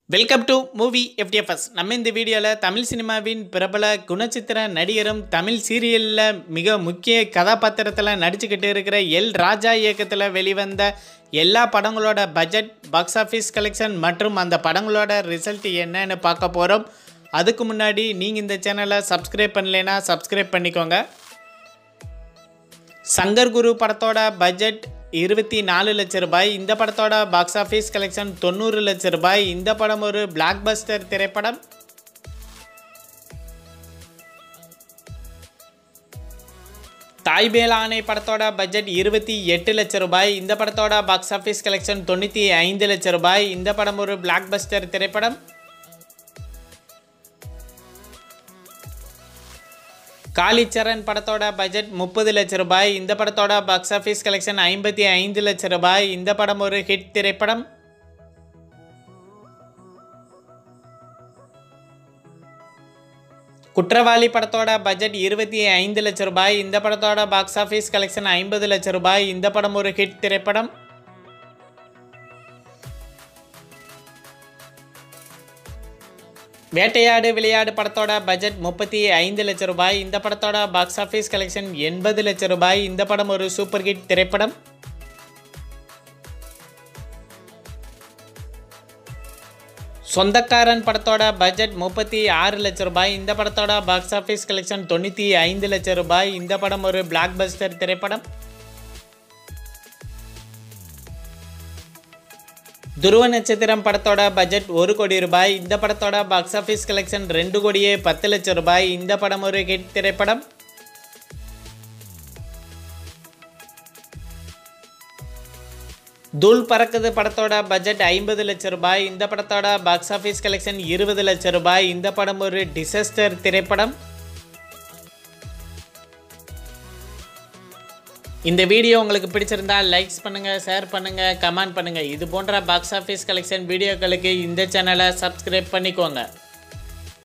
welcome to movie FDFS நம்ம இந்த வீடியோவில் தமிழ் சினிமாவின் பிரபல குணச்சித்திர நடிகரும் தமிழ் சீரியலில் மிக முக்கிய கதாபாத்திரத்தில் நடிச்சுக்கிட்டு இருக்கிற எல் ராஜா இயக்கத்தில் வெளிவந்த எல்லா படங்களோட பட்ஜெட் பாக்ஸ் ஆஃபீஸ் கலெக்ஷன் மற்றும் அந்த படங்களோட ரிசல்ட் என்னன்னு பார்க்க போகிறோம் அதுக்கு முன்னாடி நீங்கள் இந்த சேனலை சப்ஸ்கிரைப் பண்ணலைன்னா சப்ஸ்கிரைப் பண்ணிக்கோங்க சங்கர் குரு படத்தோட பட்ஜெட் இருபத்தி நாலு லட்ச ரூபாய் இந்த படத்தோட பாக்ஸ் ஆஃபீஸ் கலெக்ஷன் தொண்ணூறு லட்ச ரூபாய் இந்த படம் ஒரு பிளாக் பஸ்டர் திரைப்படம் தாய் மேலானை படத்தோட பட்ஜெட் இருபத்தி எட்டு லட்ச ரூபாய் இந்த படத்தோட பாக்ஸ் ஆஃபீஸ் கலெக்ஷன் தொண்ணூற்றி ஐந்து லட்ச ரூபாய் இந்த படம் ஒரு பிளாக் பஸ்டர் திரைப்படம் காளிச்சரண் படத்தோட பட்ஜெட் முப்பது லட்ச ரூபாய் இந்த படத்தோட பாக்ஸ் ஆஃபீஸ் கலெக்ஷன் ஐம்பத்தி ஐந்து லட்ச ரூபாய் இந்த படம் ஒரு ஹிட் திரைப்படம் குற்றவாளி படத்தோட பட்ஜெட் இருபத்தி ஐந்து லட்ச ரூபாய் இந்த படத்தோட பாக்ஸ் ஆஃபீஸ் கலெக்ஷன் ஐம்பது லட்ச ரூபாய் இந்த படம் ஒரு ஹிட் திரைப்படம் வேட்டையாடு விளையாடு படத்தோட பட்ஜெட் முப்பத்தி ஐந்து லட்ச ரூபாய் இந்த படத்தோட பாக்ஸ் ஆஃபீஸ் கலெக்ஷன் எண்பது லட்ச ரூபாய் இந்த படம் ஒரு சூப்பர் ஹிட் திரைப்படம் சொந்தக்காரன் படத்தோட பட்ஜெட் முப்பத்தி ஆறு லட்ச ரூபாய் இந்த படத்தோட பாக்ஸ் ஆஃபீஸ் கலெக்ஷன் தொண்ணூற்றி ஐந்து லட்ச ரூபாய் இந்த படம் ஒரு பிளாக் பஸ்டர் திரைப்படம் துருவ நட்சத்திரம் படத்தோட பட்ஜெட் ஒரு கோடி ரூபாய் இந்த படத்தோட பாக்ஸ் ஆஃபீஸ் கலெக்ஷன் ரெண்டு கோடியே பத்து லட்சம் ரூபாய் இந்த படம் ஒரு ஹிட் திரைப்படம் தூள் பறக்குது படத்தோட பட்ஜெட் ஐம்பது லட்சம் ரூபாய் இந்த படத்தோட பாக்ஸ் ஆஃபீஸ் கலெக்ஷன் இருபது லட்சம் ரூபாய் இந்த படம் ஒரு டிசாஸ்டர் திரைப்படம் இந்த வீடியோ உங்களுக்கு பிடிச்சிருந்தா லைக்ஸ் பண்ணுங்கள் ஷேர் பண்ணுங்கள் கமெண்ட் பண்ணுங்கள் இது போன்ற பாக்ஸ் ஆஃபீஸ் கலெக்ஷன் வீடியோக்களுக்கு இந்த சேனலை சப்ஸ்கிரைப் பண்ணிக்கோங்க